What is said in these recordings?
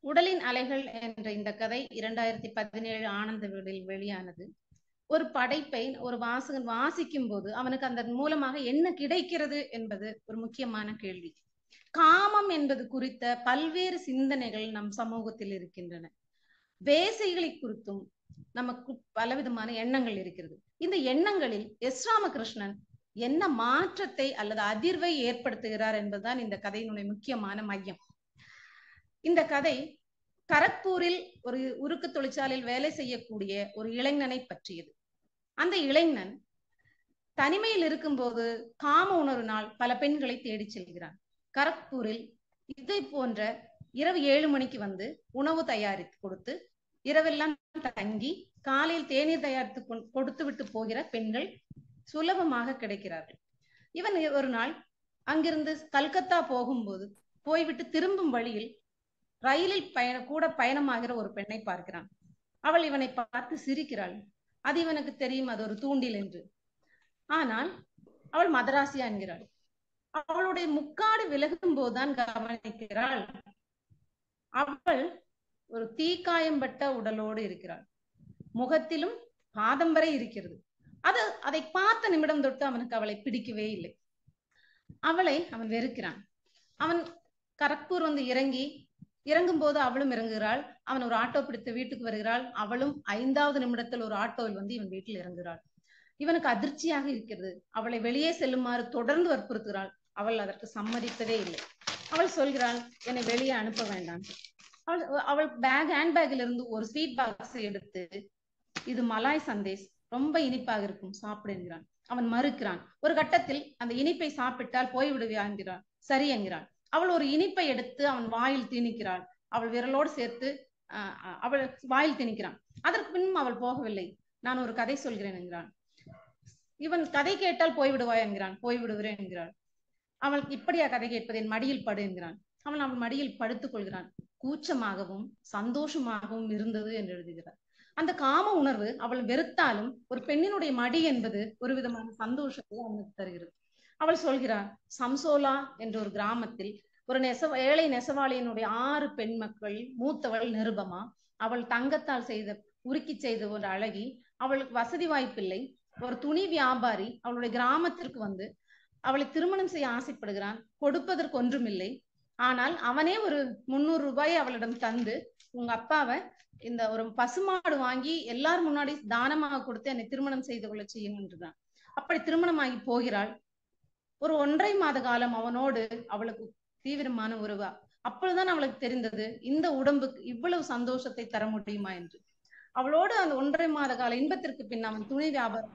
உடலின் அலைகள் என்ற இந்த கதை இரண்டாயிரத்தி பதினேழு ஆனந்த வீடில் வெளியானது ஒரு படைப்பை ஒரு வாசகன் வாசிக்கும் போது அவனுக்கு அந்த மூலமாக என்ன கிடைக்கிறது என்பது ஒரு முக்கியமான கேள்வி காமம் என்பது குறித்த பல்வேறு சிந்தனைகள் நம் சமூகத்தில் இருக்கின்றன வேசைகளை குறித்தும் நமக்கு பலவிதமான எண்ணங்கள் இருக்கிறது இந்த எண்ணங்களில் எஸ் ராமகிருஷ்ணன் என்ன மாற்றத்தை அல்லது அதிர்வை ஏற்படுத்துகிறார் என்பதுதான் இந்த கதையினுடைய முக்கியமான மையம் இந்த கதை கரக்பூரில் ஒரு உருக்கு தொழிற்சாலையில் வேலை செய்யக்கூடிய ஒரு இளைஞனை பற்றியது அந்த இளைஞன் தனிமையில் இருக்கும்போது காம உணர்வினால் பல பெண்களை தேடி செல்கிறான் கரக்பூரில் இதை போன்ற இரவு ஏழு மணிக்கு வந்து உணவு தயாரித்து கொடுத்து இரவெல்லாம் தங்கி காலையில் தேநீர் தயாரித்து கொடுத்து விட்டு போகிற பெண்கள் சுலபமாக கிடைக்கிறார்கள் இவன் ஒரு நாள் அங்கிருந்து கல்கத்தா போகும்போது போய்விட்டு திரும்பும் வழியில் ரயிலில் பயண கூட பயணமாகிற ஒரு பெண்ணை பார்க்கிறான் அவள் இவனை பார்த்து சிரிக்கிறாள் அது இவனுக்கு தெரியும் அது ஒரு தூண்டில் என்று ஆனால் அவள் மதராசியா என்கிறாள் அவளுடைய முக்காடு விலகும் போதுதான் கவனிக்கிறாள் அவள் ஒரு தீக்காயம்பட்ட உடலோடு இருக்கிறாள் முகத்திலும் பாதம் வரை இருக்கிறது அது அதை பார்த்த நிமிடம் தொட்டு அவனுக்கு அவளை பிடிக்கவே இல்லை அவளை அவன் வெறுக்கிறான் அவன் கரக்பூர் வந்து இறங்கி இறங்கும் போது அவளும் இறங்குகிறாள் அவன் ஒரு ஆட்டோ பிடித்து வீட்டுக்கு வருகிறாள் அவளும் ஐந்தாவது நிமிடத்தில் ஒரு ஆட்டோவில் வந்து இவன் வீட்டில் இறங்குகிறாள் இவனுக்கு அதிர்ச்சியாக இருக்கிறது அவளை வெளியே செல்லுமாறு தொடர்ந்து வற்புறுத்துகிறாள் அவள் அதற்கு சம்மதிப்பதே இல்லை அவள் சொல்கிறாள் என்னை வெளியே அனுப்ப வேண்டாம் அவள் அவள் பேக் ஹேண்ட் பேக்ல இருந்து ஒரு ஸ்வீட் பாக்ஸ் எடுத்து இது மலாய் சந்தேஷ் ரொம்ப இனிப்பாக இருக்கும் சாப்பிடு என்கிறான் அவன் மறுக்கிறான் ஒரு கட்டத்தில் அந்த இனிப்பை சாப்பிட்டால் போய்விடுவியா என்கிறான் சரி என்கிறான் அவள் ஒரு இனிப்பை எடுத்து அவன் வாயில் திணிக்கிறாள் அவள் விரலோடு சேர்த்து அவள் வாயில் திணிக்கிறான் அதற்கு பின்னும் அவள் போகவில்லை நான் ஒரு கதை சொல்கிறேன் என்கிறான் இவன் கதை கேட்டால் போய்விடுவாய் என்கிறான் போய்விடுகிறேன் என்கிறாள் அவள் இப்படியா கதை கேட்பது என் மடியில் படு என்கிறான் அவன் அவள் மடியில் படுத்துக் கொள்கிறான் கூச்சமாகவும் சந்தோஷமாகவும் இருந்தது என்று எழுதுகிறார் அந்த காம உணர்வு அவள் வெறுத்தாலும் ஒரு பெண்ணினுடைய மடி என்பது ஒரு விதமான சந்தோஷத்தை அவனுக்கு தருகிறது அவள் சொல்கிறார் சம்சோலா என்ற ஒரு கிராமத்தில் ஒரு நெச ஏழை நெசவாளியினுடைய ஆறு பெண் மக்கள் மூத்தவள் நிருபமா அவள் தங்கத்தால் செய்த உருக்கி செய்த ஒரு அழகி அவளுக்கு வசதி வாய்ப்பில்லை ஒரு துணி வியாபாரி அவளுடைய கிராமத்திற்கு வந்து அவளை திருமணம் செய்ய ஆசைப்படுகிறான் கொடுப்பதற்கு ஒன்றுமில்லை ஆனால் அவனே ஒரு முன்னூறு ரூபாய் அவளிடம் தந்து உங்க அப்பாவை இந்த ஒரு பசுமாடு வாங்கி எல்லார் முன்னாடி தானமாக கொடுத்து என்னை திருமணம் செய்து கொள்ள செய்யுங்கன்றான் அப்படி திருமணமாகி போகிறாள் ஒரு ஒன்றரை மாத காலம் அவனோடு அவளுக்கு தீவிரமான உறவா அப்பொழுதுதான் அவளுக்கு தெரிந்தது இந்த உடம்புக்கு இவ்வளவு சந்தோஷத்தை தர முடியுமா என்று அவளோடு அந்த ஒன்றரை மாத கால இன்பத்திற்கு பின் அவன் துணி வியாபாரம்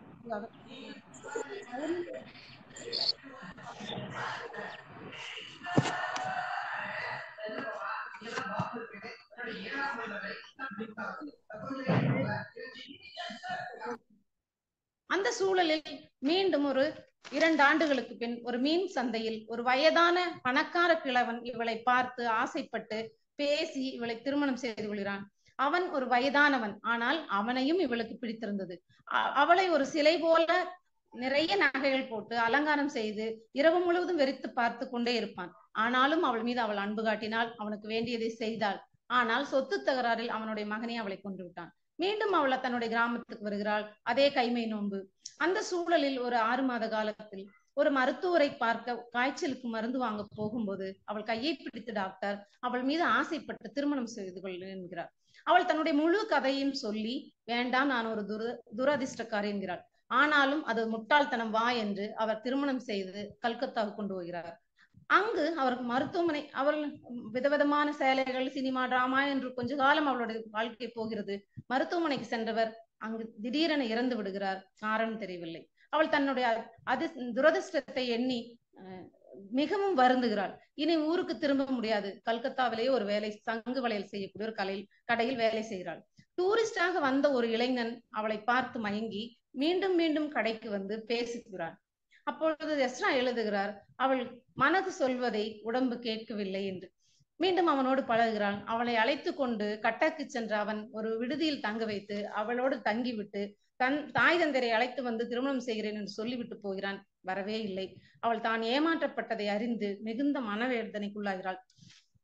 அந்த சூழலில் மீண்டும் ஒரு இரண்டு ஆண்டுகளுக்கு பின் ஒரு மீன் சந்தையில் ஒரு வயதான பணக்கார கிழவன் இவளை பார்த்து ஆசைப்பட்டு பேசி இவளை திருமணம் செய்து கொள்கிறான் அவன் ஒரு வயதானவன் ஆனால் அவனையும் இவளுக்கு பிடித்திருந்தது அவளை ஒரு சிலை போல நிறைய நகைகள் போட்டு அலங்காரம் செய்து இரவு முழுவதும் வெறித்து பார்த்து கொண்டே இருப்பான் ஆனாலும் அவள் மீது அவள் அன்பு காட்டினால் அவனுக்கு வேண்டியதை செய்தாள் ஆனால் சொத்து தகராறில் அவனுடைய மகனை அவளை கொண்டு விட்டான் மீண்டும் அவளை தன்னுடைய கிராமத்துக்கு வருகிறாள் அதே கைமை நோன்பு அந்த சூழலில் ஒரு ஆறு மாத காலத்தில் ஒரு மருத்துவரை பார்க்க காய்ச்சலுக்கு மருந்து வாங்க போகும்போது அவள் கையை பிடித்து டாக்டர் அவள் மீது ஆசைப்பட்டு திருமணம் செய்து கொள்ள என்கிறார் அவள் தன்னுடைய முழு கதையும் சொல்லி வேண்டாம் நான் ஒரு துர துரதிர்ஷ்டக்காரி என்கிறாள் ஆனாலும் அது முட்டாள்தனம் வா என்று அவர் திருமணம் செய்து கல்கத்தாவுக்கு கொண்டு போகிறார் அங்கு அவருக்கு மருத்துவமனை அவள் விதவிதமான சேலைகள் சினிமா டிராமா என்று கொஞ்ச காலம் அவளுடைய வாழ்க்கை போகிறது மருத்துவமனைக்கு சென்றவர் அங்கு திடீரென இறந்து விடுகிறார் காரணம் தெரியவில்லை அவள் தன்னுடைய அது துரதிருஷ்டத்தை எண்ணி மிகவும் வருந்துகிறாள் இனி ஊருக்கு திரும்ப முடியாது கல்கத்தாவிலேயே ஒரு வேலை சங்கு வளையல் செய்யக்கூடிய ஒரு கலையில் கடையில் வேலை செய்கிறாள் டூரிஸ்டாக வந்த ஒரு இளைஞன் அவளை பார்த்து மயங்கி மீண்டும் மீண்டும் கடைக்கு வந்து பேசுகிறார் அப்பொழுது எஸ்ரா எழுதுகிறார் அவள் மனது சொல்வதை உடம்பு கேட்கவில்லை என்று மீண்டும் அவனோடு பழகுகிறான் அவளை அழைத்து கொண்டு கட்டக்கு சென்ற அவன் ஒரு விடுதியில் தங்க வைத்து அவளோடு தங்கிவிட்டு தன் தாய் தந்தரை அழைத்து வந்து திருமணம் செய்கிறேன் என்று சொல்லிவிட்டு போகிறான் வரவே இல்லை அவள் தான் ஏமாற்றப்பட்டதை அறிந்து மிகுந்த மனவேதனைக்குள்ளாகிறாள்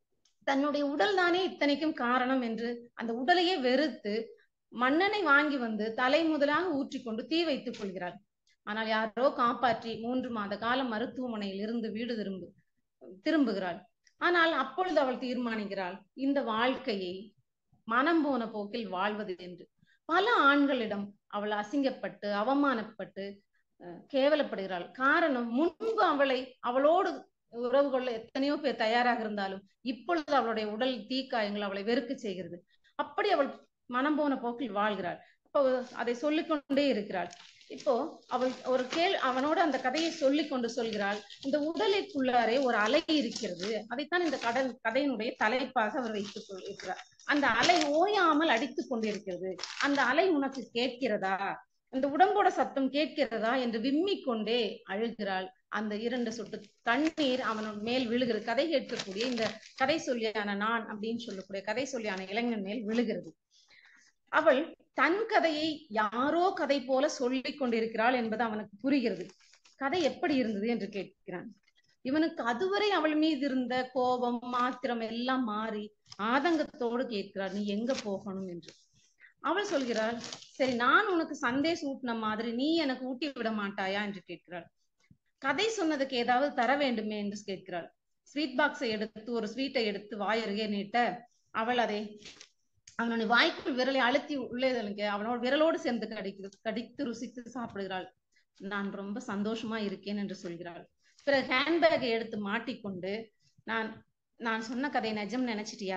தன்னுடைய உடல் தானே இத்தனைக்கும் காரணம் என்று அந்த உடலையே வெறுத்து மண்ணெண்ணை வாங்கி வந்து தலை முதலாக ஊற்றிக்கொண்டு தீ வைத்துக் கொள்கிறாள் ஆனால் யாரோ காப்பாற்றி மூன்று மாத காலம் மருத்துவமனையில் இருந்து வீடு திரும்பு திரும்புகிறாள் ஆனால் அப்பொழுது அவள் தீர்மானிக்கிறாள் இந்த வாழ்க்கையை மனம் போன போக்கில் வாழ்வது என்று பல ஆண்களிடம் அவள் அசிங்கப்பட்டு அவமானப்பட்டு கேவலப்படுகிறாள் காரணம் முன்பு அவளை அவளோடு உறவு கொள்ள எத்தனையோ பேர் தயாராக இருந்தாலும் இப்பொழுது அவளுடைய உடல் தீக்காயங்கள் அவளை வெறுக்க செய்கிறது அப்படி அவள் மனம் போன போக்கில் வாழ்கிறாள் அப்போ அதை சொல்லிக்கொண்டே இருக்கிறாள் இப்போ அவள் ஒரு கேள் அவனோட அந்த கதையை சொல்லி கொண்டு சொல்கிறாள் இந்த உடலுக்குள்ளாரே ஒரு அலை இருக்கிறது அதைத்தான் இந்த கடல் கதையினுடைய தலைப்பாக அவர் வைத்துக் கொண்டிருக்கிறார் அந்த அலை ஓயாமல் அடித்துக் கொண்டிருக்கிறது அந்த அலை உனக்கு கேட்கிறதா அந்த உடம்போட சத்தம் கேட்கிறதா என்று விம்மிக் கொண்டே அழுகிறாள் அந்த இரண்டு சொட்டு தண்ணீர் அவன் மேல் விழுகிறது கதை கேட்கக்கூடிய இந்த கதை சொல்லியான நான் அப்படின்னு சொல்லக்கூடிய கதை சொல்லியான இளைஞன் மேல் விழுகிறது அவள் தன் கதையை யாரோ கதை போல சொல்லிக் கொண்டிருக்கிறாள் என்பது அவனுக்கு புரிகிறது கதை எப்படி இருந்தது என்று கேட்கிறான் இவனுக்கு அதுவரை அவள் மீது இருந்த கோபம் மாத்திரம் எல்லாம் மாறி ஆதங்கத்தோடு கேட்கிறாள் நீ எங்க போகணும் என்று அவள் சொல்கிறாள் சரி நான் உனக்கு சந்தேஷம் ஊட்டின மாதிரி நீ எனக்கு ஊட்டி விட மாட்டாயா என்று கேட்கிறாள் கதை சொன்னதுக்கு ஏதாவது தர வேண்டுமே என்று கேட்கிறாள் ஸ்வீட் பாக்ஸை எடுத்து ஒரு ஸ்வீட்டை எடுத்து வாயருகே நீட்ட அவள் அதை அவனுடைய வாய்க்குள் விரலை அழுத்தி உள்ளே அவனோட விரலோடு சேர்ந்து கடிக்கு கடித்து ருசித்து சாப்பிடுகிறாள் நான் ரொம்ப சந்தோஷமா இருக்கேன் என்று சொல்கிறாள் பிறகு ஹேண்ட்பேக்கை எடுத்து மாட்டிக்கொண்டு நான் நான் சொன்ன கதை நிஜம் நினைச்சிட்டியா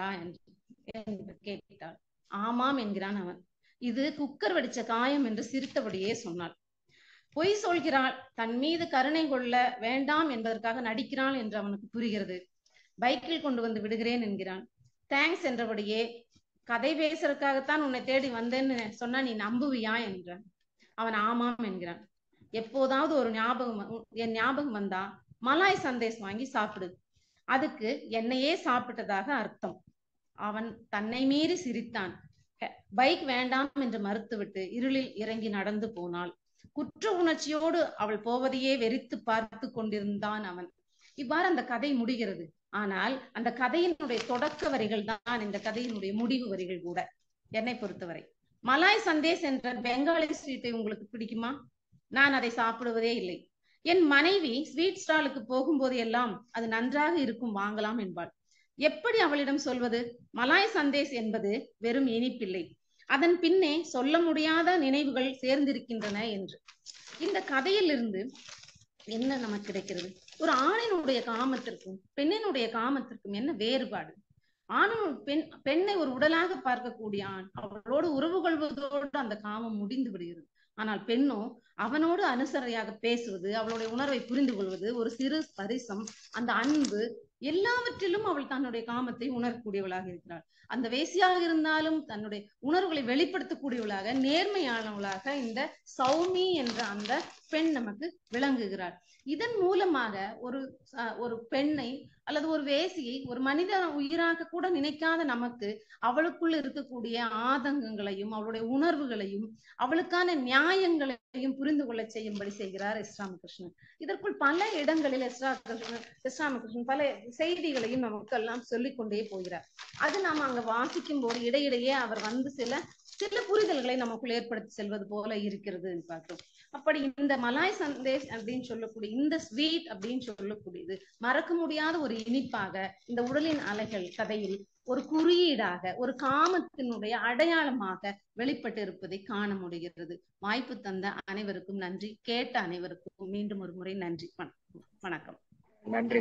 என்று கேட்டாள் ஆமாம் என்கிறான் அவன் இது குக்கர் வெடிச்ச காயம் என்று சிரித்தபடியே சொன்னாள் பொய் சொல்கிறாள் தன் மீது கருணை கொள்ள வேண்டாம் என்பதற்காக நடிக்கிறாள் என்று அவனுக்கு புரிகிறது பைக்கில் கொண்டு வந்து விடுகிறேன் என்கிறான் தேங்க்ஸ் என்றபடியே கதை பேசுறதுக்காகத்தான் உன்னை தேடி வந்தேன்னு சொன்னா நீ நம்புவியா என்றான் அவன் ஆமாம் என்கிறான் எப்போதாவது ஒரு ஞாபகம் என் ஞாபகம் வந்தா மலாய் சந்தேஷ் வாங்கி சாப்பிடு அதுக்கு என்னையே சாப்பிட்டதாக அர்த்தம் அவன் தன்னை மீறி சிரித்தான் பைக் வேண்டாம் என்று மறுத்துவிட்டு இருளில் இறங்கி நடந்து போனாள் குற்ற உணர்ச்சியோடு அவள் போவதையே வெறித்து பார்த்து கொண்டிருந்தான் அவன் இவ்வாறு அந்த கதை முடிகிறது ஆனால் அந்த கதையினுடைய தொடக்க வரிகள் தான் இந்த கதையினுடைய முடிவு வரிகள் கூட என்னை பொறுத்தவரை மலாய் சந்தேஷ் என்ற பெங்காலி ஸ்வீட்டை உங்களுக்கு பிடிக்குமா நான் அதை சாப்பிடுவதே இல்லை என் மனைவி ஸ்வீட் ஸ்டாலுக்கு போகும்போது எல்லாம் அது நன்றாக இருக்கும் வாங்கலாம் என்பாள் எப்படி அவளிடம் சொல்வது மலாய் சந்தேஷ் என்பது வெறும் இனிப்பில்லை அதன் பின்னே சொல்ல முடியாத நினைவுகள் சேர்ந்திருக்கின்றன என்று இந்த கதையிலிருந்து என்ன நமக்கு கிடைக்கிறது ஒரு ஆணினுடைய காமத்திற்கும் பெண்ணினுடைய காமத்திற்கும் என்ன வேறுபாடு ஆணும் பெண் பெண்ணை ஒரு உடலாக பார்க்கக்கூடிய ஆண் அவளோடு உறவு கொள்வதோடு அந்த காமம் முடிந்து விடுகிறது ஆனால் பெண்ணோ அவனோடு அனுசரையாக பேசுவது அவளுடைய உணர்வை புரிந்து கொள்வது ஒரு சிறு பரிசம் அந்த அன்பு எல்லாவற்றிலும் அவள் தன்னுடைய காமத்தை உணரக்கூடியவளாக இருக்கிறாள் அந்த வேசியாக இருந்தாலும் தன்னுடைய உணர்வுகளை வெளிப்படுத்தக்கூடியவளாக நேர்மையானவளாக இந்த சௌமி என்ற அந்த பெண் நமக்கு விளங்குகிறாள் இதன் மூலமாக ஒரு ஒரு பெண்ணை அல்லது ஒரு வேசியை ஒரு மனித உயிராக கூட நினைக்காத நமக்கு அவளுக்குள்ள இருக்கக்கூடிய ஆதங்கங்களையும் அவளுடைய உணர்வுகளையும் அவளுக்கான நியாயங்களையும் புரிந்து கொள்ள செய்யும்படி செய்கிறார் எஸ் ராமகிருஷ்ணன் இதற்குள் பல இடங்களில் எஸ் ராமகிருஷ்ணன் எஸ் ராமகிருஷ்ணன் பல செய்திகளையும் நமக்கெல்லாம் சொல்லிக் கொண்டே போகிறார் அது நாம் அங்க வாசிக்கும் போது இடையிடையே அவர் வந்து சில சில புரிதல்களை நமக்குள் ஏற்படுத்தி செல்வது போல இருக்கிறது பார்த்தோம் அப்படி இந்த மலாய் சந்தேஷ் அப்படின்னு சொல்லக்கூடிய இந்த ஸ்வீட் அப்படின்னு சொல்லக்கூடியது மறக்க முடியாத ஒரு இனிப்பாக இந்த உடலின் அலைகள் கதையில் ஒரு குறியீடாக ஒரு காமத்தினுடைய அடையாளமாக வெளிப்பட்டு இருப்பதை காண முடிகிறது வாய்ப்பு தந்த அனைவருக்கும் நன்றி கேட்ட அனைவருக்கும் மீண்டும் ஒரு முறை நன்றி வணக்கம் நன்றி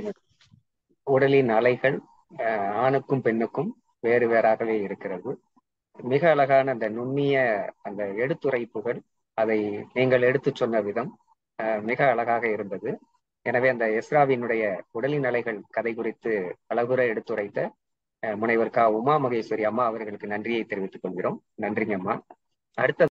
உடலின் அலைகள் ஆணுக்கும் பெண்ணுக்கும் வேறு வேறாகவே இருக்கிறது மிக அழகான அந்த நுண்ணிய அந்த எடுத்துரைப்புகள் அதை நீங்கள் எடுத்து சொன்ன விதம் மிக அழகாக இருந்தது எனவே அந்த எஸ்ராவினுடைய உடலின் அலைகள் கதை குறித்து அழகுற எடுத்துரைத்த முனைவர் கா உமா மகேஸ்வரி அம்மா அவர்களுக்கு நன்றியை தெரிவித்துக் கொள்கிறோம் நன்றிங்க அம்மா அடுத்த